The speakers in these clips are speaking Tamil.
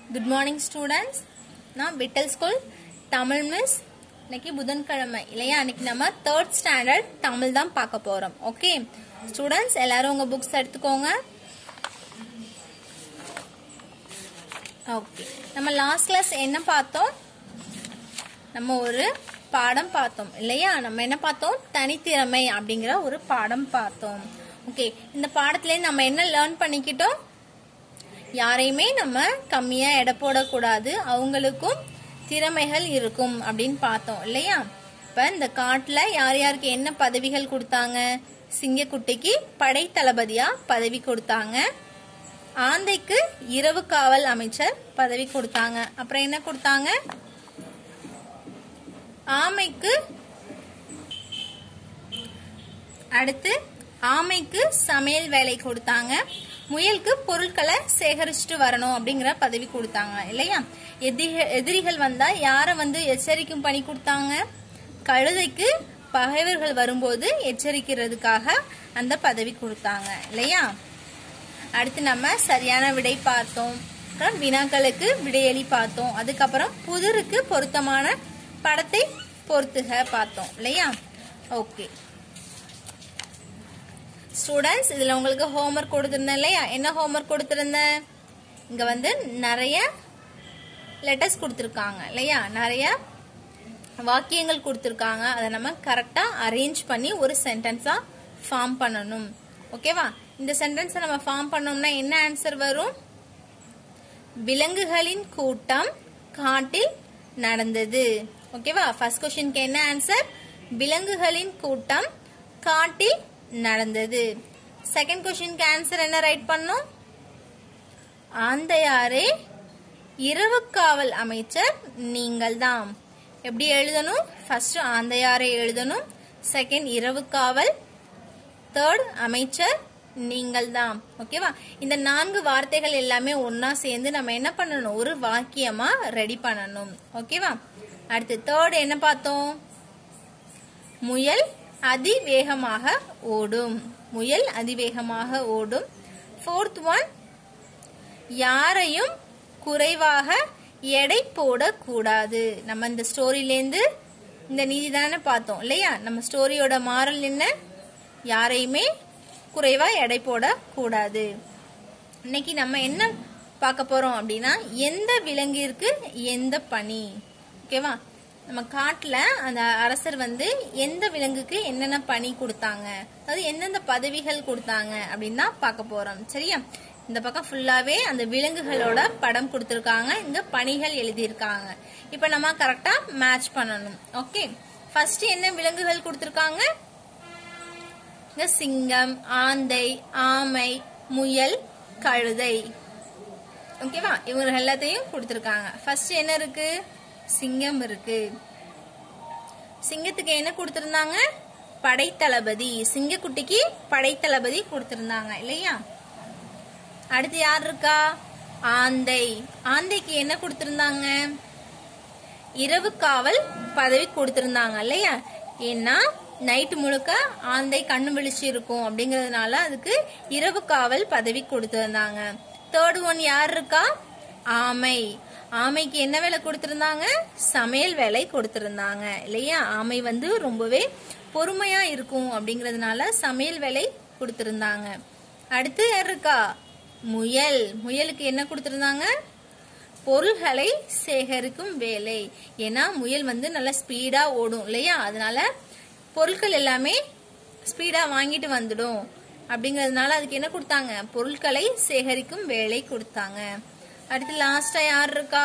குட் மார்னிங் ஸ்டூடெண்ட்ஸ் நான் விட்டல் ஸ்கூல் தமிழ் மிஸ் இன்னைக்கு புதன்கிழமை இல்லையா அன்னைக்கு நம்ம தேர்ட் ஸ்டாண்டர்ட் தமிழ் தான் பார்க்க போறோம் ஓகே ஸ்டூடெண்ட்ஸ் எல்லாரும் உங்க புக்ஸ் எடுத்துக்கோங்க ஓகே நம்ம லாஸ்ட் கிளாஸ் என்ன பார்த்தோம் நம்ம ஒரு பாடம் பார்த்தோம் இல்லையா நம்ம என்ன பார்த்தோம் தனித்திறமை அப்படிங்கிற ஒரு பாடம் பார்த்தோம் ஓகே இந்த பாடத்துல நம்ம என்ன லேர்ன் பண்ணிக்கிட்டோம் யாரையுமே நம்ம கம்மியா எடை போடக்கூடாது அவங்களுக்கும் திறமைகள் இருக்கும் அப்படின்னு பார்த்தோம் இல்லையா இப்ப இந்த காட்டுல யார் யாருக்கு என்ன பதவிகள் கொடுத்தாங்க சிங்கக்குட்டிக்கு படை தளபதியா பதவி கொடுத்தாங்க ஆந்தைக்கு இரவு காவல் அமைச்சர் பதவி கொடுத்தாங்க அப்புறம் என்ன கொடுத்தாங்க ஆமைக்கு அடுத்து ஆமைக்கு சமையல் வேலை கொடுத்தாங்க முயலுக்கு பொருட்களை சேகரிச்சுட்டு வரணும் அப்படிங்கிற பதவி கொடுத்தாங்க இல்லையா எதிரிகள் எதிரிகள் வந்தா யார வந்து எச்சரிக்கும் பணி கொடுத்தாங்க கழுதைக்கு பகைவர்கள் வரும்போது எச்சரிக்கிறதுக்காக அந்த பதவி கொடுத்தாங்க இல்லையா அடுத்து நம்ம சரியான விடை பார்த்தோம் அப்புறம் வினாக்களுக்கு விடையளி பார்த்தோம் அதுக்கப்புறம் புதிருக்கு பொருத்தமான படத்தை பொறுத்துக பார்த்தோம் இல்லையா ஓகே ஸ்டூடெண்ட்ஸ் இதுல உங்களுக்கு ஹோம்ஒர்க் கொடுத்திருந்தேன் இல்லையா என்ன ஹோம்ஒர்க் கொடுத்திருந்தேன் இங்க வந்து நிறைய லெட்டர்ஸ் கொடுத்துருக்காங்க இல்லையா நிறைய வாக்கியங்கள் கொடுத்துருக்காங்க அதை நம்ம கரெக்டா அரேஞ்ச் பண்ணி ஒரு சென்டென்ஸா ஃபார்ம் பண்ணணும் ஓகேவா இந்த சென்டென்ஸை நம்ம ஃபார்ம் பண்ணோம்னா என்ன ஆன்சர் வரும் விலங்குகளின் கூட்டம் காட்டில் நடந்தது ஓகேவா ஃபர்ஸ்ட் கொஸ்டினுக்கு என்ன ஆன்சர் விலங்குகளின் கூட்டம் காட்டில் நடந்தது செகண்ட் கொஸ்டினுக்கு ஆன்சர் என்ன ரைட் பண்ணும் ஆந்தையாரே இரவு காவல் அமைச்சர் நீங்கள் தான் எப்படி எழுதணும் ஃபர்ஸ்ட் ஆந்தையாரே எழுதணும் செகண்ட் இரவு காவல் தேர்ட் அமைச்சர் நீங்கள் தான் ஓகேவா இந்த நான்கு வார்த்தைகள் எல்லாமே ஒன்னா சேர்ந்து நம்ம என்ன பண்ணணும் ஒரு வாக்கியமா ரெடி பண்ணணும் ஓகேவா அடுத்து தேர்ட் என்ன பார்த்தோம் முயல் அதிவேகமாக ஓடும் முயல் அதிவேகமாக ஓடும் ஃபோர்த் ஒன் யாரையும் குறைவாக எடை போடக்கூடாது நம்ம இந்த ஸ்டோரியிலேருந்து இந்த நீதி தானே பார்த்தோம் இல்லையா நம்ம ஸ்டோரியோட மாறல் என்ன யாரையுமே குறைவா எடை போடக்கூடாது இன்னைக்கு நம்ம என்ன பார்க்க போறோம் அப்படின்னா எந்த விலங்கிற்கு எந்த பணி ஓகேவா நம்ம காட்டுல அந்த அரசர் வந்து எந்த விலங்குக்கு என்னென்ன பணி கொடுத்தாங்க அதாவது எந்தெந்த பதவிகள் கொடுத்தாங்க அப்படின்னு தான் பார்க்க போறோம் சரியா இந்த பக்கம் ஃபுல்லாவே அந்த விலங்குகளோட படம் கொடுத்துருக்காங்க இங்க பணிகள் எழுதியிருக்காங்க இப்ப நம்ம கரெக்டா மேட்ச் பண்ணணும் ஓகே ஃபர்ஸ்ட் என்ன விலங்குகள் கொடுத்துருக்காங்க இங்க சிங்கம் ஆந்தை ஆமை முயல் கழுதை ஓகேவா இவங்க எல்லாத்தையும் கொடுத்துருக்காங்க ஃபர்ஸ்ட் என்ன இருக்கு சிங்கம் இருக்கு சிங்கத்துக்கு என்ன கொடுத்திருந்தாங்க படைத்தளபதி சிங்கக்குட்டிக்கு படைத்தளபதி கொடுத்திருந்தாங்க இல்லையா அடுத்து யார் இருக்கா ஆந்தை ஆந்தைக்கு என்ன கொடுத்திருந்தாங்க இரவு காவல் பதவி கொடுத்திருந்தாங்க இல்லையா ஏன்னா நைட்டு முழுக்க ஆந்தை கண்ணு விழிச்சு இருக்கும் அப்படிங்கறதுனால அதுக்கு இரவு காவல் பதவி கொடுத்திருந்தாங்க தேர்ட் ஒன் யார் இருக்கா ஆமை ஆமைக்கு என்ன வேலை கொடுத்திருந்தாங்க சமையல் வேலை கொடுத்திருந்தாங்க இல்லையா ஆமை வந்து ரொம்பவே பொறுமையா இருக்கும் அப்படிங்கறதுனால சமையல் வேலை கொடுத்திருந்தாங்க அடுத்து யார் இருக்கா முயல் முயலுக்கு என்ன கொடுத்திருந்தாங்க பொருள்களை சேகரிக்கும் வேலை ஏன்னா முயல் வந்து நல்லா ஸ்பீடா ஓடும் இல்லையா அதனால பொருட்கள் எல்லாமே ஸ்பீடா வாங்கிட்டு வந்துடும் அப்படிங்கறதுனால அதுக்கு என்ன கொடுத்தாங்க பொருட்களை சேகரிக்கும் வேலை கொடுத்தாங்க அடுத்து லாஸ்டா யார் இருக்கா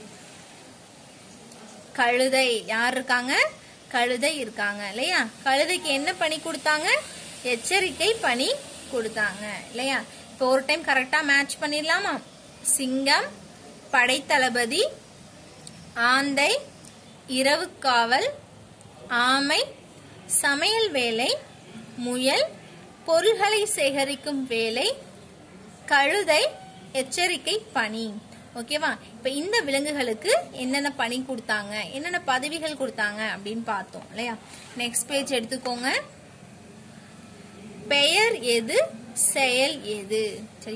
கழுதை யார் இருக்காங்க கழுதை இருக்காங்க இல்லையா கழுதைக்கு என்ன பணி கொடுத்தாங்க எச்சரிக்கை பணி கொடுத்தாங்க இல்லையா இப்போ ஒரு டைம் கரெக்டா மேட்ச் பண்ணிடலாமா சிங்கம் படைத்தளபதி ஆந்தை இரவு காவல் ஆமை சமையல் வேலை முயல் பொருள்களை சேகரிக்கும் வேலை கழுதை எச்சரிக்கை பணி ஓகேவா இப்ப இந்த விலங்குகளுக்கு என்னென்ன பணி கொடுத்தாங்க என்னென்ன பதவிகள் கொடுத்தாங்க அப்படின்னு பார்த்தோம் இல்லையா நெக்ஸ்ட் பேஜ் எடுத்துக்கோங்க பெயர் எது செயல் எது சரியா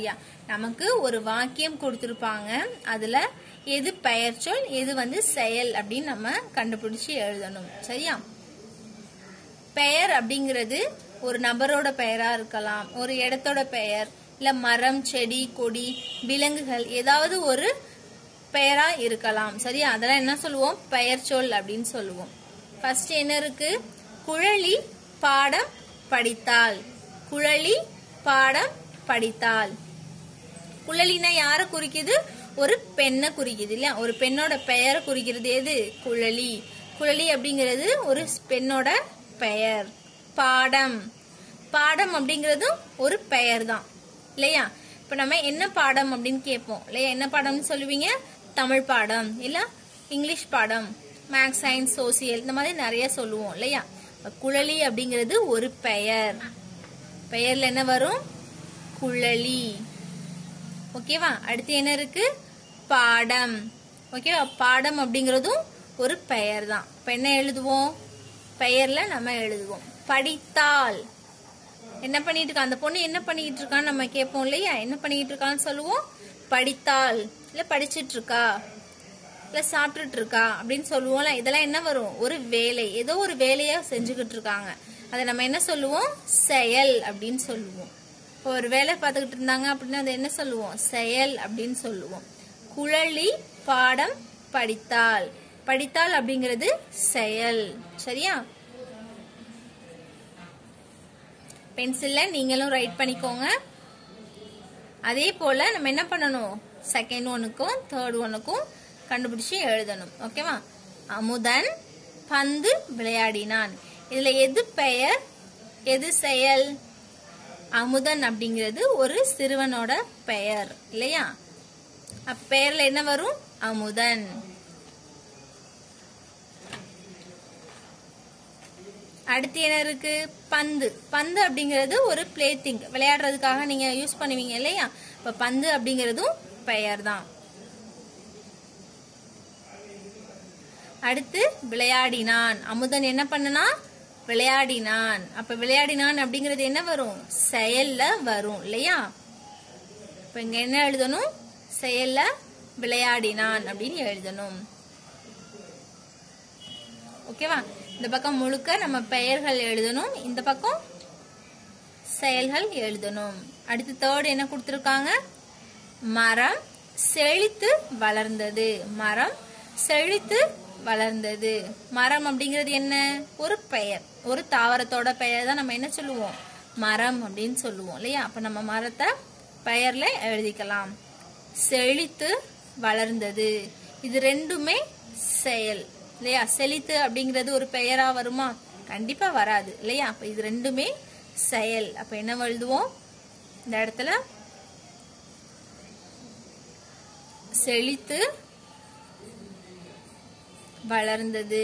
நமக்கு ஒரு வாக்கியம் கொடுத்திருப்பாங்க அதுல எது பெயர் சொல் எது வந்து செயல் அப்படின்னு நம்ம கண்டுபிடிச்சு எழுதணும் சரியா பெயர் அப்படிங்கிறது ஒரு நபரோட பெயரா இருக்கலாம் ஒரு இடத்தோட பெயர் இல்ல மரம் செடி கொடி விலங்குகள் ஏதாவது ஒரு பெயரா இருக்கலாம் சரியா அதெல்லாம் என்ன சொல்லுவோம் பெயர் சொல் அப்படின்னு சொல்லுவோம் ஃபர்ஸ்ட் என்ன இருக்கு குழலி பாடம் படித்தாள் குழலி பாடம் படித்தாள் குழலினா யார குறிக்குது ஒரு பெண்ணை குறிக்குது இல்லையா ஒரு பெண்ணோட பெயரை குறிக்கிறது எது குழலி குழலி அப்படிங்கிறது ஒரு பெண்ணோட பெயர் பாடம் பாடம் அப்படிங்கிறதும் ஒரு பெயர் தான் இல்லையா இப்ப நம்ம என்ன பாடம் அப்படின்னு கேட்போம் இல்லையா என்ன பாடம்னு சொல்லுவீங்க தமிழ் பாடம் இல்ல இங்கிலீஷ் பாடம் மேக்ஸ் சயின்ஸ் சோசியல் இந்த மாதிரி நிறைய சொல்லுவோம் இல்லையா இப்ப குழலி அப்படிங்கிறது ஒரு பெயர் பெயர்ல என்ன வரும் குழலி ஓகேவா அடுத்து என்ன இருக்கு பாடம் ஓகேவா பாடம் அப்படிங்கறதும் ஒரு பெயர் தான் இப்ப என்ன எழுதுவோம் பெயர்ல நம்ம எழுதுவோம் படித்தால் என்ன பண்ணிட்டு இருக்கா அந்த பொண்ணு என்ன பண்ணிட்டு இருக்கான்னு நம்ம கேட்போம் இல்லையா என்ன பண்ணிட்டு இருக்கான்னு சொல்லுவோம் படித்தால் இல்ல படிச்சிட்டு இருக்கா இல்ல சாப்பிட்டுட்டு இருக்கா அப்படின்னு சொல்லுவோம்ல இதெல்லாம் என்ன வரும் ஒரு வேலை ஏதோ ஒரு வேலைய செஞ்சுக்கிட்டு இருக்காங்க அதை நம்ம என்ன சொல்லுவோம் செயல் அப்படின்னு சொல்லுவோம் இப்போ ஒரு வேலை பார்த்துக்கிட்டு இருந்தாங்க அப்படின்னா அதை என்ன சொல்லுவோம் செயல் அப்படின்னு சொல்லுவோம் குழலி பாடம் படித்தாள் படித்தாள் அப்படிங்கிறது செயல் சரியா பென்சில்ல நீங்களும் ரைட் பண்ணிக்கோங்க அதே போல நம்ம என்ன பண்ணணும் செகண்ட் ஒனுக்கும் தேர்ட் ஒனுக்கும் கண்டுபிடிச்சு எழுதணும் ஓகேவா அமுதன் பந்து விளையாடினான் இதுல எது பெயர் எது செயல் அமுதன் அப்படிங்கிறது ஒரு சிறுவனோட பெயர் இல்லையா அப்பெயர்ல என்ன வரும் அமுதன் அடுத்து என்ன இருக்கு பந்து பந்து அப்படிங்கிறது ஒரு பிளே திங் விளையாடுறதுக்காக நீங்க யூஸ் பண்ணுவீங்க இல்லையா இப்ப பந்து அப்படிங்கிறதும் பெயர் தான் அடுத்து விளையாடினான் அமுதன் என்ன பண்ணனா விளையாடினான் அப்ப விளையாடினான் அப்படிங்கிறது என்ன வரும் செயல்ல வரும் இல்லையா இப்ப இங்க என்ன எழுதணும் செயல்ல விளையாடினான் அப்படின்னு எழுதணும் ஓகேவா இந்த பக்கம் முழுக்க நம்ம பெயர்கள் எழுதணும் இந்த பக்கம் செயல்கள் எழுதணும் அடுத்து தேர்ட் என்ன கொடுத்திருக்காங்க மரம் செழித்து வளர்ந்தது மரம் செழித்து வளர்ந்தது மரம் அப்படிங்கிறது என்ன ஒரு பெயர் ஒரு தாவரத்தோட பெயர் தான் நம்ம என்ன சொல்லுவோம் மரம் அப்படின்னு சொல்லுவோம் இல்லையா அப்ப நம்ம மரத்தை பெயர்ல எழுதிக்கலாம் செழித்து வளர்ந்தது இது ரெண்டுமே செயல் இல்லையா செழித்து அப்படிங்கிறது ஒரு பெயரா வருமா கண்டிப்பா வராது இல்லையா அப்ப இது ரெண்டுமே செயல் அப்ப என்ன எழுதுவோம் இந்த இடத்துல செழித்து வளர்ந்தது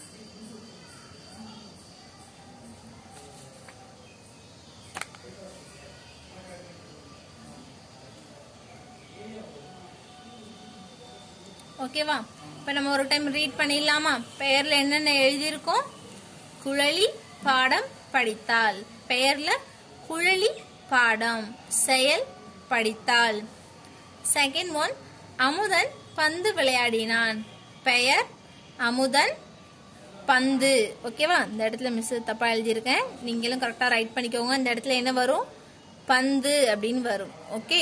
ஓகேவா இப்ப நம்ம ஒரு டைம் ரீட் பண்ணிடலாமா பெயர்ல என்னென்ன எழுதியிருக்கோம் குழலி பாடம் படித்தாள் பெயர்ல குழலி பாடம் செயல் படித்தாள் செகண்ட் ஒன் அமுதன் பந்து விளையாடினான் பெயர் அமுதன் பந்து ஓகேவா இந்த இடத்துல மிஸ் தப்பா எழுதியிருக்கேன் நீங்களும் கரெக்டா ரைட் பண்ணிக்கோங்க இந்த இடத்துல என்ன வரும் பந்து அப்படின்னு வரும் ஓகே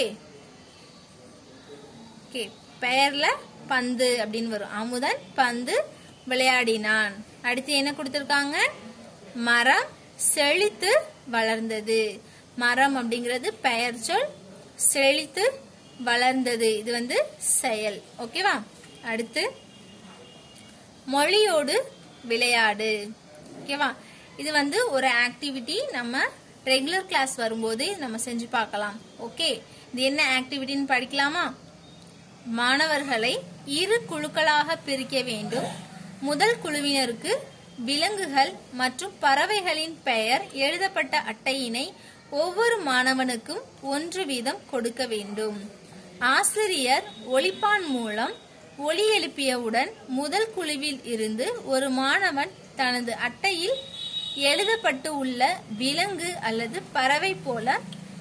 ஓகே பெயர்ல பந்து அப்படின்னு வரும் அமுதன் பந்து விளையாடினான் அடுத்து என்ன கொடுத்திருக்காங்க மரம் செழித்து வளர்ந்தது மரம் அப்படிங்கிறது பெயர் சொல் செழித்து வளர்ந்தது இது வந்து செயல் ஓகேவா அடுத்து மொழியோடு விளையாடு ஓகேவா இது வந்து ஒரு ஆக்டிவிட்டி நம்ம ரெகுலர் கிளாஸ் வரும்போது நம்ம செஞ்சு பார்க்கலாம் ஓகே இது என்ன ஆக்டிவிட்டின்னு படிக்கலாமா மாணவர்களை இரு குழுக்களாக பிரிக்க வேண்டும் முதல் குழுவினருக்கு விலங்குகள் மற்றும் பறவைகளின் பெயர் எழுதப்பட்ட அட்டையினை ஒவ்வொரு மாணவனுக்கும் ஒன்று வீதம் கொடுக்க வேண்டும் ஆசிரியர் ஒலிப்பான் மூலம் ஒலி எழுப்பியவுடன் முதல் குழுவில் இருந்து ஒரு மாணவன் தனது அட்டையில் எழுதப்பட்டு உள்ள விலங்கு அல்லது பறவை போல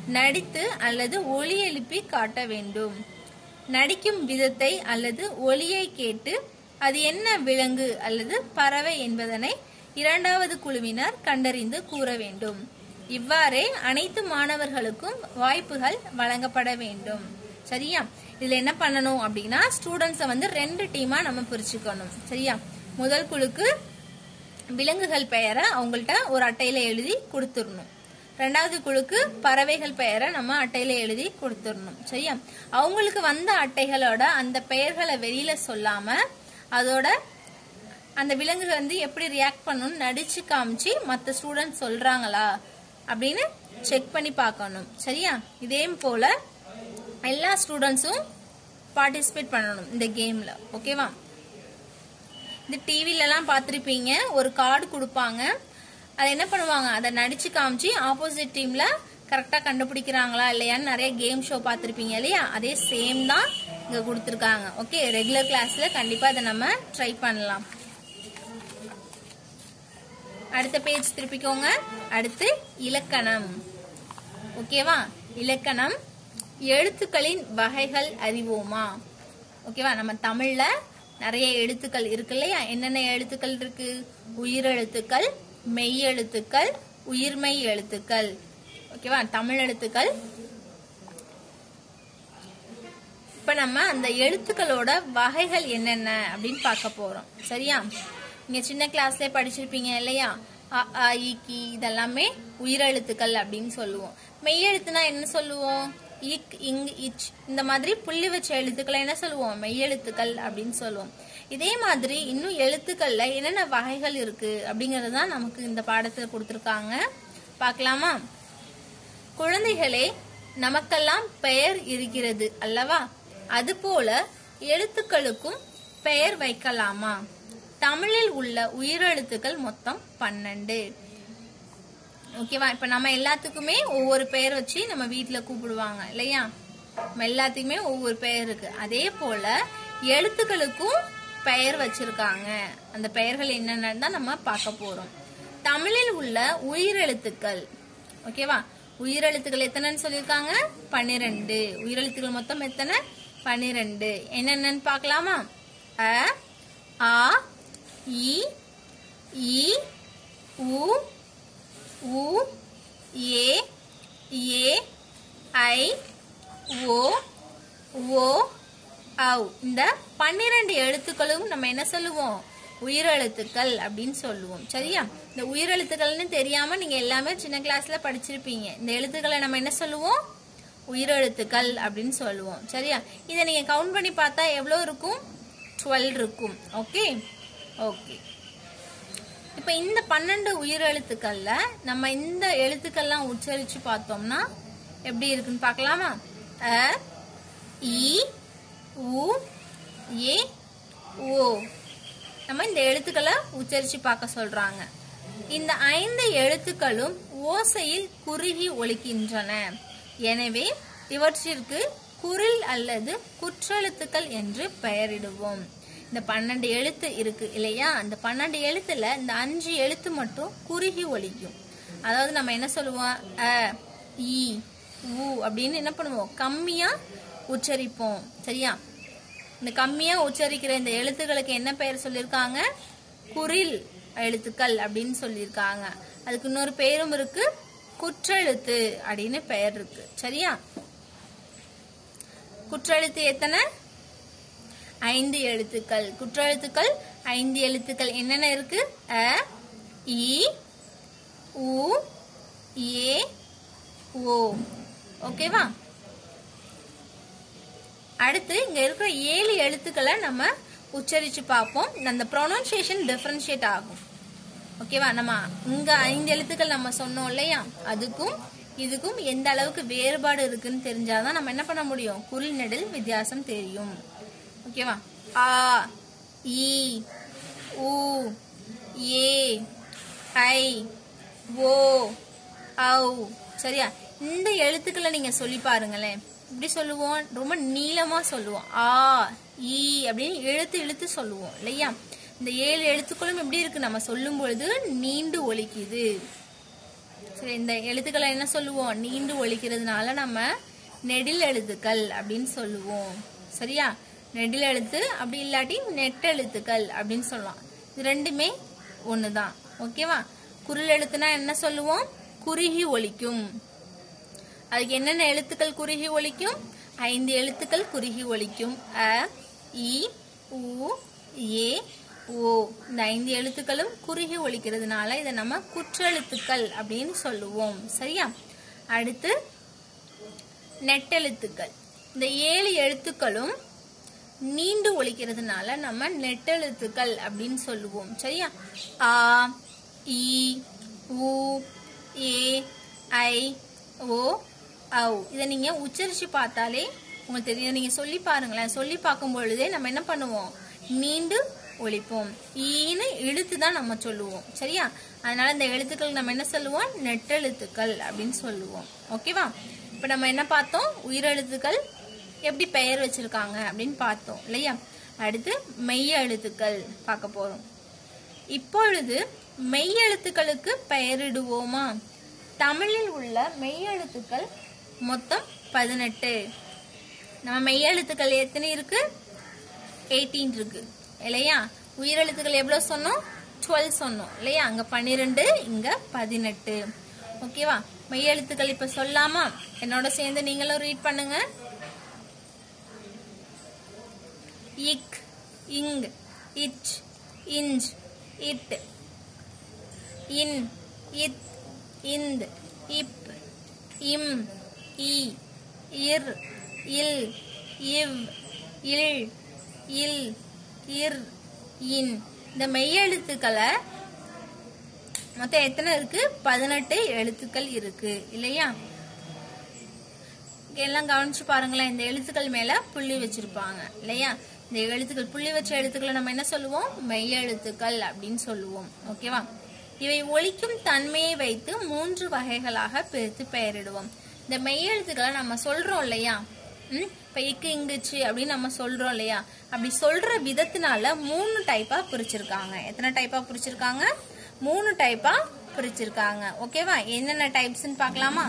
நடித்து அல்லது ஒலி எழுப்பி காட்ட வேண்டும் நடிக்கும் விதத்தை அல்லது ஒலியை கேட்டு அது என்ன விலங்கு அல்லது பறவை என்பதனை இரண்டாவது குழுவினர் கண்டறிந்து கூற வேண்டும் இவ்வாறே அனைத்து மாணவர்களுக்கும் வாய்ப்புகள் வழங்கப்பட வேண்டும் சரியா இதுல என்ன பண்ணணும் அப்படின்னா ஸ்டூடெண்ட்ஸை வந்து ரெண்டு டீமா நம்ம பிரிச்சுக்கணும் சரியா முதல் குழுக்கு விலங்குகள் பெயரை அவங்கள்ட்ட ஒரு அட்டையில எழுதி கொடுத்துடணும் ரெண்டாவது குழுக்கு பறவைகள் பெயரை நம்ம அட்டையில எழுதி கொடுத்துடணும் சரியா அவங்களுக்கு வந்த அட்டைகளோட அந்த பெயர்களை வெளியில சொல்லாம அதோட அந்த விலங்கு வந்து எப்படி ரியாக்ட் பண்ணணும்னு நடிச்சு காமிச்சு மற்ற ஸ்டூடெண்ட்ஸ் சொல்றாங்களா அப்படின்னு செக் பண்ணி பார்க்கணும் சரியா இதே போல எல்லா ஸ்டூடெண்ட்ஸும் பார்ட்டிசிபேட் பண்ணணும் இந்த கேம்ல ஓகேவா இந்த டிவிலலாம் பார்த்துருப்பீங்க ஒரு கார்டு கொடுப்பாங்க அதை என்ன பண்ணுவாங்க அதை நடிச்சு காமிச்சு ஆப்போசிட் டீம்ல கரெக்டாக கண்டுபிடிக்கிறாங்களா இல்லையான்னு நிறைய கேம் ஷோ பார்த்துருப்பீங்க இல்லையா அதே சேம் தான் இங்கே கொடுத்துருக்காங்க ஓகே ரெகுலர் கிளாஸ்ல கண்டிப்பாக இதை நம்ம ட்ரை பண்ணலாம் அடுத்த பேஜ் திருப்பிக்கோங்க அடுத்து இலக்கணம் ஓகேவா இலக்கணம் எழுத்துக்களின் வகைகள் அறிவோமா ஓகேவா நம்ம தமிழ்ல நிறைய எழுத்துக்கள் இருக்கு இல்லையா என்னென்ன எழுத்துக்கள் இருக்கு உயிரெழுத்துக்கள் மெய் எழுத்துக்கள் உயிர்மெய் எழுத்துக்கள் ஓகேவா தமிழ் எழுத்துக்கள் இப்ப நம்ம அந்த எழுத்துக்களோட வகைகள் என்னென்ன அப்படின்னு பார்க்க போறோம் சரியா நீங்க சின்ன கிளாஸ்ல படிச்சிருப்பீங்க இல்லையா அ, ஆ, இ, கி இதெல்லாமே உயிரெழுத்துக்கள் அப்படின்னு சொல்லுவோம் மெய்யெழுத்துனா என்ன சொல்லுவோம் இக் இங் இச் இந்த மாதிரி புள்ளி வச்ச எழுத்துக்களை என்ன சொல்லுவோம் மெய்யெழுத்துக்கள் அப்படின்னு சொல்லுவோம் இதே மாதிரி இன்னும் எழுத்துக்கள்ல என்னென்ன வகைகள் இருக்கு அப்படிங்கறது தான் நமக்கு இந்த பாடத்துல கொடுத்துருக்காங்க பார்க்கலாமா குழந்தைகளே நமக்கெல்லாம் பெயர் இருக்கிறது அல்லவா அதுபோல எழுத்துக்களுக்கும் பெயர் வைக்கலாமா தமிழில் உள்ள உயிரெழுத்துக்கள் மொத்தம் பன்னெண்டு ஓகேவா இப்ப நம்ம எல்லாத்துக்குமே ஒவ்வொரு பெயர் வச்சு நம்ம வீட்ல கூப்பிடுவாங்க இல்லையா நம்ம எல்லாத்துக்குமே ஒவ்வொரு பெயர் இருக்கு அதே போல எழுத்துக்களுக்கும் பெயர் வச்சிருக்காங்க அந்த பெயர்கள் என்னென்னு தான் நம்ம பார்க்க போறோம் தமிழில் உள்ள உயிரெழுத்துக்கள் ஓகேவா உயிரெழுத்துக்கள் எத்தனைன்னு சொல்லியிருக்காங்க பன்னிரெண்டு உயிரெழுத்துக்கள் மொத்தம் எத்தனை பன்னிரெண்டு என்னென்னன்னு பார்க்கலாமா அ ஆ இ ஈ உ உ ஏ ஏ ஐ ஓ ஓ ஔ இந்த பன்னிரண்டு எழுத்துக்களும் நம்ம என்ன சொல்லுவோம் உயிரெழுத்துக்கள் அப்படின்னு சொல்லுவோம் சரியா இந்த உயிரெழுத்துக்கள்னு தெரியாம நீங்க எல்லாமே சின்ன கிளாஸ்ல படிச்சிருப்பீங்க இந்த எழுத்துக்களை நம்ம என்ன சொல்லுவோம் உயிரெழுத்துக்கள் அப்படின்னு சொல்லுவோம் சரியா இதை நீங்க கவுண்ட் பண்ணி பார்த்தா எவ்வளவு இருக்கும் டுவெல் இருக்கும் ஓகே ஓகே இப்ப இந்த பன்னெண்டு உயிரெழுத்துக்கள்ல நம்ம இந்த எழுத்துக்கள்லாம் உச்சரிச்சு பார்த்தோம்னா எப்படி இருக்குன்னு பார்க்கலாமா அ இ உ ஏ ஓ நம்ம இந்த எழுத்துக்களை உச்சரிச்சு பார்க்க சொல்றாங்க இந்த ஐந்து எழுத்துக்களும் ஓசையில் குறுகி ஒலிக்கின்றன எனவே இவற்றிற்கு குரில் அல்லது குற்றெழுத்துக்கள் என்று பெயரிடுவோம் இந்த பன்னெண்டு எழுத்து இருக்கு இல்லையா அந்த பன்னெண்டு எழுத்துல இந்த அஞ்சு எழுத்து மட்டும் குறுகி ஒலிக்கும் அதாவது நம்ம என்ன சொல்லுவோம் அ இ உ அப்படின்னு என்ன பண்ணுவோம் கம்மியா உச்சரிப்போம் சரியா இந்த கம்மியா உச்சரிக்கிற இந்த எழுத்துக்களுக்கு என்ன பெயர் சொல்லியிருக்காங்க குரில் எழுத்துக்கள் அப்படின்னு சொல்லியிருக்காங்க அதுக்கு இன்னொரு பெயரும் இருக்கு குற்றெழுத்து அப்படின்னு பெயர் இருக்கு சரியா குற்றெழுத்து எத்தனை ஐந்து எழுத்துக்கள் குற்றெழுத்துக்கள் ஐந்து எழுத்துக்கள் என்னென்ன இருக்கு அ இ உ ஏ ஓ ஓகேவா அடுத்து இங்க இருக்கிற ஏழு எழுத்துக்களை நம்ம உச்சரிச்சு பார்ப்போம் அந்த ப்ரொனன்சியேஷன் டிஃபரன்ஷியேட் ஆகும் ஓகேவா நம்ம இங்க ஐந்து எழுத்துக்கள் நம்ம சொன்னோம் இல்லையா அதுக்கும் இதுக்கும் எந்த அளவுக்கு வேறுபாடு இருக்குன்னு தெரிஞ்சாதான் நம்ம என்ன பண்ண முடியும் குரில் நெடில் வித்தியாசம் தெரியும் ஓகேவா ஆ இ உ ஏ ஐ ஓ ஔ சரியா இந்த எழுத்துக்களை நீங்க சொல்லி பாருங்களேன் இப்படி சொல்லுவோம் ரொம்ப நீளமா சொல்லுவோம் ஆ ஈ அப்படின்னு இழுத்து இழுத்து சொல்லுவோம் இல்லையா இந்த ஏழு எழுத்துக்களும் எப்படி இருக்கு நம்ம சொல்லும் பொழுது நீண்டு ஒலிக்குது சரி இந்த எழுத்துக்களை என்ன சொல்லுவோம் நீண்டு ஒழிக்கிறதுனால நம்ம நெடில் எழுத்துக்கள் அப்படின்னு சொல்லுவோம் சரியா நெடில் எழுத்து அப்படி இல்லாட்டி நெட்டெழுத்துக்கள் அப்படின்னு சொல்லலாம் இது ரெண்டுமே ஒண்ணுதான் ஓகேவா குரில் எழுத்துனா என்ன சொல்லுவோம் குறுகி ஒலிக்கும் அதுக்கு என்னென்ன எழுத்துக்கள் குறுகி ஒலிக்கும் ஐந்து எழுத்துக்கள் குறுகி ஒலிக்கும் அ இ உ ஏ ஓ இந்த ஐந்து எழுத்துக்களும் குறுகி ஒலிக்கிறதுனால இதை நம்ம குற்றெழுத்துக்கள் அப்படின்னு சொல்லுவோம் சரியா அடுத்து நெட்டெழுத்துக்கள் இந்த ஏழு எழுத்துக்களும் நீண்டு ஒலிக்கிறதுனால நம்ம நெட்டெழுத்துக்கள் அப்படின்னு சொல்லுவோம் சரியா ஆ இ உ ஏ ஐ ஓ ஔ இதை நீங்க உச்சரிச்சு பார்த்தாலே உங்களுக்கு தெரியும் நீங்க சொல்லி பாருங்களேன் சொல்லி பார்க்கும் பொழுதே நம்ம என்ன பண்ணுவோம் நீண்டு ஒழிப்போம் ஈன்னு இழுத்து தான் நம்ம சொல்லுவோம் சரியா அதனால இந்த எழுத்துக்கள் நம்ம என்ன சொல்லுவோம் நெட்டெழுத்துக்கள் அப்படின்னு சொல்லுவோம் ஓகேவா இப்ப நம்ம என்ன பார்த்தோம் உயிரெழுத்துக்கள் எப்படி பெயர் வச்சிருக்காங்க அப்படின்னு பார்த்தோம் இல்லையா அடுத்து மெய் எழுத்துக்கள் பார்க்க போறோம் இப்பொழுது மெய் எழுத்துக்களுக்கு பெயரிடுவோமா தமிழில் உள்ள மெய் எழுத்துக்கள் மொத்தம் பதினெட்டு நம்ம மெய் எழுத்துக்கள் எத்தனை இருக்கு எயிட்டீன் இருக்கு இல்லையா உயிரெழுத்துக்கள் எவ்வளவு சொன்னோம் டுவெல் சொன்னோம் இல்லையா அங்க பன்னிரெண்டு இங்க பதினெட்டு ஓகேவா மெய் எழுத்துக்கள் இப்ப சொல்லாமா என்னோட சேர்ந்து நீங்களும் ரீட் பண்ணுங்க இக் இங் இச் இஞ்ச் இட் இன் இத் இந்த் இப் இம் இ இர் இல் இவ் இல் இல் இர் இன் இந்த மெய்யெழுத்துக்களை மொத்தம் எத்தனை இருக்கு பதினெட்டு எழுத்துக்கள் இருக்கு இல்லையா இங்க எல்லாம் கவனிச்சு பாருங்களேன் இந்த எழுத்துக்கள் மேல புள்ளி வச்சிருப்பாங்க இல்லையா இந்த எழுத்துக்கள் புள்ளி வச்ச எழுத்துக்களை நம்ம என்ன சொல்லுவோம் மெய் எழுத்துக்கள் அப்படின்னு சொல்லுவோம் ஓகேவா இவை ஒலிக்கும் தன்மையை வைத்து மூன்று வகைகளாக பிரித்து பெயரிடுவோம் இந்த மெய் எழுத்துக்களை நம்ம சொல்றோம் இல்லையா ம் இப்ப இக்கு இங்குச்சு அப்படின்னு நம்ம சொல்றோம் இல்லையா அப்படி சொல்ற விதத்தினால மூணு டைப்பா பிரிச்சிருக்காங்க எத்தனை டைப்பா பிரிச்சிருக்காங்க மூணு டைப்பா பிரிச்சிருக்காங்க ஓகேவா என்னென்ன டைப்ஸ்னு பார்க்கலாமா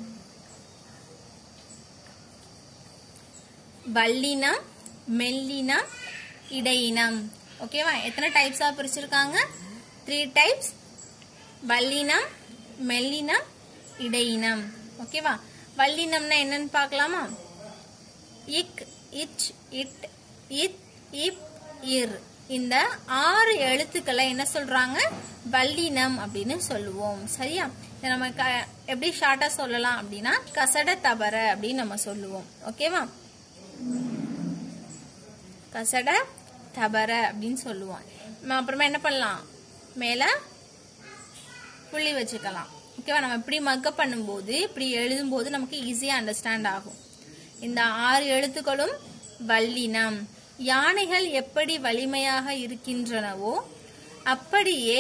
வல்லினம் மெல்லினம் இடையினம் ஓகேவா எத்தனை டைப்ஸா பிரிச்சிருக்காங்க த்ரீ டைப்ஸ் வல்லினம் மெல்லினம் இடையினம் ஓகேவா வல்லினம்னா என்னன்னு பார்க்கலாமா இக் இச் இட் இத் இப் இர் இந்த ஆறு எழுத்துக்களை என்ன சொல்றாங்க வல்லினம் அப்படின்னு சொல்லுவோம் சரியா இதை நம்ம க- எப்படி ஷார்ட்டா சொல்லலாம் அப்படின்னா கசட தபர அப்படின்னு நம்ம சொல்லுவோம் ஓகேவா கசட தபர அப்படின்னு சொல்லுவோம் நம்ம அப்புறமா என்ன பண்ணலாம் மேல புள்ளி வச்சுக்கலாம் ஓகேவா நம்ம இப்படி மக்கப் பண்ணும்போது இப்படி எழுதும்போது நமக்கு ஈஸியா அண்டர்ஸ்டாண்ட் ஆகும் இந்த ஆறு எழுத்துக்களும் வல்லினம் யானைகள் எப்படி வலிமையாக இருக்கின்றனவோ அப்படியே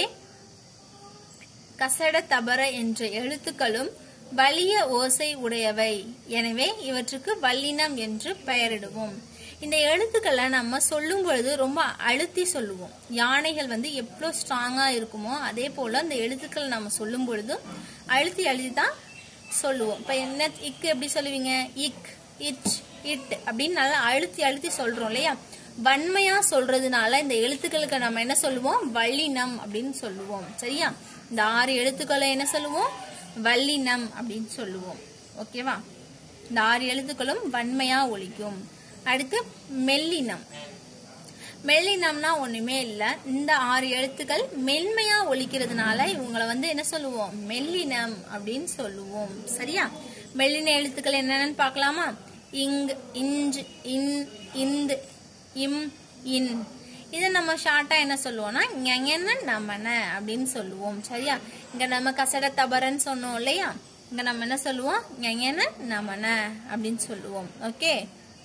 கசட தபர என்ற எழுத்துக்களும் வலிய ஓசை உடையவை எனவே இவற்றுக்கு வல்லினம் என்று பெயரிடுவோம் இந்த எழுத்துக்களை நம்ம சொல்லும் பொழுது ரொம்ப அழுத்தி சொல்லுவோம் யானைகள் வந்து எவ்வளோ ஸ்ட்ராங்கா இருக்குமோ அதே போல அந்த எழுத்துக்களை நம்ம சொல்லும் பொழுதும் அழுத்தி அழுத்தி தான் சொல்லுவோம் இப்ப என்ன இக்கு எப்படி சொல்லுவீங்க இக் இச் இட் அப்படின்னு நல்லா அழுத்தி அழுத்தி சொல்றோம் இல்லையா வன்மையா சொல்றதுனால இந்த எழுத்துக்களுக்கு நம்ம என்ன சொல்லுவோம் வல்லினம் அப்படின்னு சொல்லுவோம் சரியா இந்த ஆறு எழுத்துக்களை என்ன சொல்லுவோம் வல்லினம் அப்படின்னு சொல்லுவோம் ஓகேவா இந்த ஆறு எழுத்துக்களும் வன்மையா ஒலிக்கும் அடுத்து மெல்லினம் மெல்லினம்னா ஒண்ணுமே இல்ல இந்த ஆறு எழுத்துக்கள் மென்மையா ஒலிக்கிறதுனால இவங்களை வந்து என்ன சொல்லுவோம் மெல்லினம் அப்படின்னு சொல்லுவோம் சரியா மெல்லின எழுத்துக்கள் என்னென்னு பார்க்கலாமா இங் இஞ்ச் இன் இந்து இம் இன் இதை நம்ம ஷார்ட்டா என்ன சொல்லுவோம்னா ஞெங்கன நமன அப்படின்னு சொல்லுவோம் சரியா இங்க நம்ம கசட தபரன்னு சொன்னோம் இல்லையா இங்க நம்ம என்ன சொல்லுவோம் ஞெங்கன நமன அப்படின்னு சொல்லுவோம் ஓகே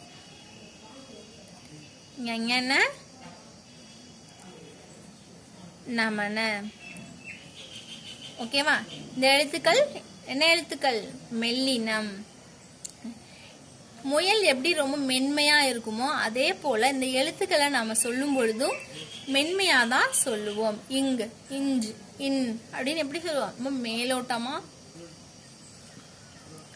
ஞெங்கன நமன ஓகேவா இந்த எழுத்துக்கள் என்ன எழுத்துக்கள் மெல்லினம் முயல் எப்படி ரொம்ப மென்மையா இருக்குமோ அதே போல இந்த எழுத்துக்களை நாம சொல்லும் பொழுதும் மென்மையா தான் சொல்லுவோம் இங் இஞ்ச் இன் அப்படின்னு எப்படி சொல்லுவோம் ரொம்ப மேலோட்டமா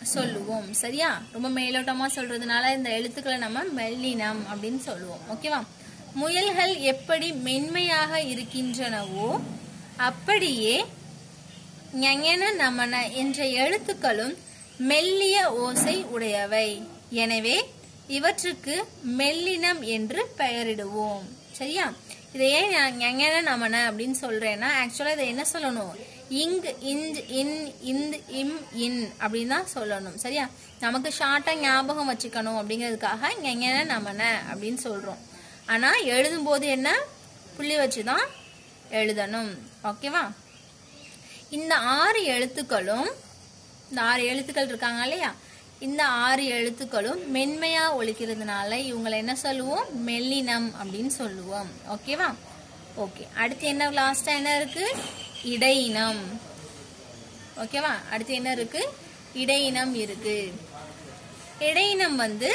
சொல்லுவோம் சரியா ரொம்ப மேலோட்டமா சொல்றதுனால இந்த எழுத்துக்களை நம்ம மெல்லினம் அப்படின்னு சொல்லுவோம் ஓகேவா முயல்கள் எப்படி மென்மையாக இருக்கின்றனவோ அப்படியே ஞஞன நமன என்ற எழுத்துக்களும் மெல்லிய ஓசை உடையவை எனவே இவற்றுக்கு மெல்லினம் என்று பெயரிடுவோம் சரியா இதை ஏன் நான் ஞஞன நமன அப்படின்னு சொல்றேன்னா ஆக்சுவலா இதை என்ன சொல்லணும் இங் இஞ்ச் இன் இந்த் இம் இன் அப்படின்னு தான் சொல்லணும் சரியா நமக்கு ஷார்ட்டா ஞாபகம் வச்சுக்கணும் அப்படிங்கிறதுக்காக ஞஞன நமன அப்படின்னு சொல்றோம் ஆனா எழுதும்போது என்ன புள்ளி வச்சுதான் எழுதணும் ஓகேவா இந்த ஆறு எழுத்துக்களும் இந்த ஆறு எழுத்துக்கள் இருக்காங்க இல்லையா இந்த ஆறு எழுத்துக்களும் மென்மையா ஒழிக்கிறதுனால இவங்களை என்ன சொல்லுவோம் மெல்லினம் அப்படின்னு சொல்லுவோம் ஓகேவா ஓகே அடுத்து என்ன லாஸ்டா என்ன இருக்கு இடையினம் ஓகேவா அடுத்து என்ன இருக்கு இடையினம் இருக்கு இடையினம் வந்து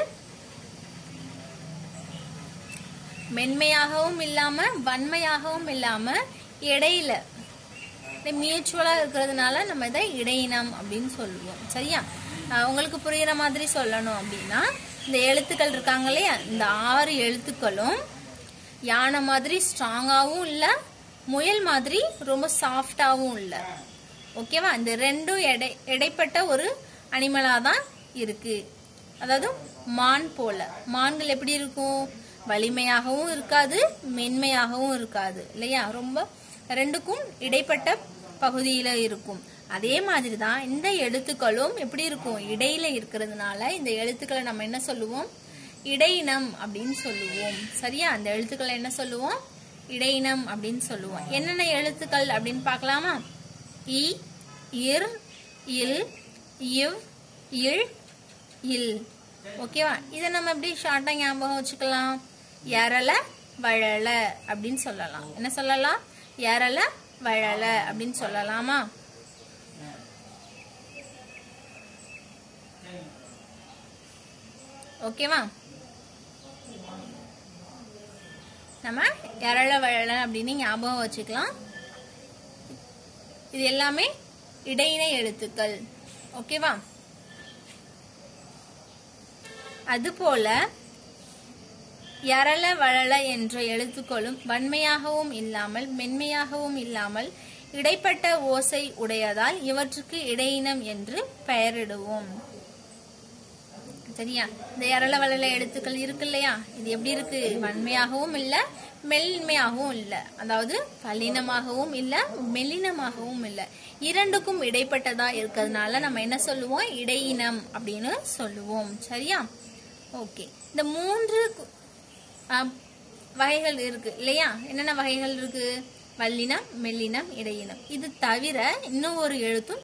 மென்மையாகவும் இல்லாம வன்மையாகவும் இல்லாம இடையில மியூச்சுவலா இருக்கிறதுனால நம்ம இதை இடையினம் அப்படின்னு சொல்லுவோம் சரியா அஹ் உங்களுக்கு புரியுற மாதிரி சொல்லணும் அப்படின்னா இந்த எழுத்துக்கள் இருக்காங்க இல்லையா இந்த ஆறு எழுத்துக்களும் யானை மாதிரி ஸ்ட்ராங்காகவும் இல்லை முயல் மாதிரி ரொம்ப சாஃப்டாகவும் இல்லை ஓகேவா இந்த ரெண்டும் எடை இடைப்பட்ட ஒரு அனிமலாக தான் இருக்கு அதாவது மான் போல மான்கள் எப்படி இருக்கும் வலிமையாகவும் இருக்காது மென்மையாகவும் இருக்காது இல்லையா ரொம்ப ரெண்டுக்கும் இடைப்பட்ட பகுதியில இருக்கும் அதே மாதிரி தான் இந்த எழுத்துக்களும் எப்படி இருக்கும் இடையில இருக்கிறதுனால இந்த எழுத்துக்களை நம்ம என்ன சொல்லுவோம் இடையினம் அப்படின்னு சொல்லுவோம் சரியா அந்த எழுத்துக்களை என்ன சொல்லுவோம் இடையினம் அப்படின்னு சொல்லுவோம் என்னென்ன எழுத்துக்கள் அப்படின்னு பார்க்கலாமா இ இர் இல் இவ் இல் இல் ஓகேவா இதை நம்ம எப்படி ஷார்ட்டா ஞாபகம் வச்சுக்கலாம் எரல வழல அப்படின்னு சொல்லலாம் என்ன சொல்லலாம் எரல வழல அப்படின்னு சொல்லலாமா ஓகேவா நம்ம எரள வழல அப்படின்னு ஞாபகம் வச்சுக்கலாம் இது எல்லாமே இடையினை எழுத்துக்கள் ஓகேவா அதுபோல யரள வளள என்ற எழுத்துக்களும் வன்மையாகவும் இல்லாமல் மென்மையாகவும் இல்லாமல் இடைப்பட்ட ஓசை உடையதால் இவற்றுக்கு இடையினம் என்று பெயரிடுவோம் சரியா இந்த யரள வளள எழுத்துக்கள் இருக்கு இல்லையா இது எப்படி இருக்கு வன்மையாகவும் இல்ல மெல்மையாகவும் இல்ல அதாவது பல்லினமாகவும் இல்ல மெல்லினமாகவும் இல்ல இரண்டுக்கும் இடைப்பட்டதா இருக்கிறதுனால நம்ம என்ன சொல்லுவோம் இடையினம் அப்படின்னு சொல்லுவோம் சரியா ஓகே இந்த மூன்று கு- ஆம், வகைகள் இருக்கு இல்லையா என்னென்ன வகைகள் இருக்கு வல்லினம் மெல்லினம் இடையினம் இது தவிர இன்னும் ஒரு எழுத்தும்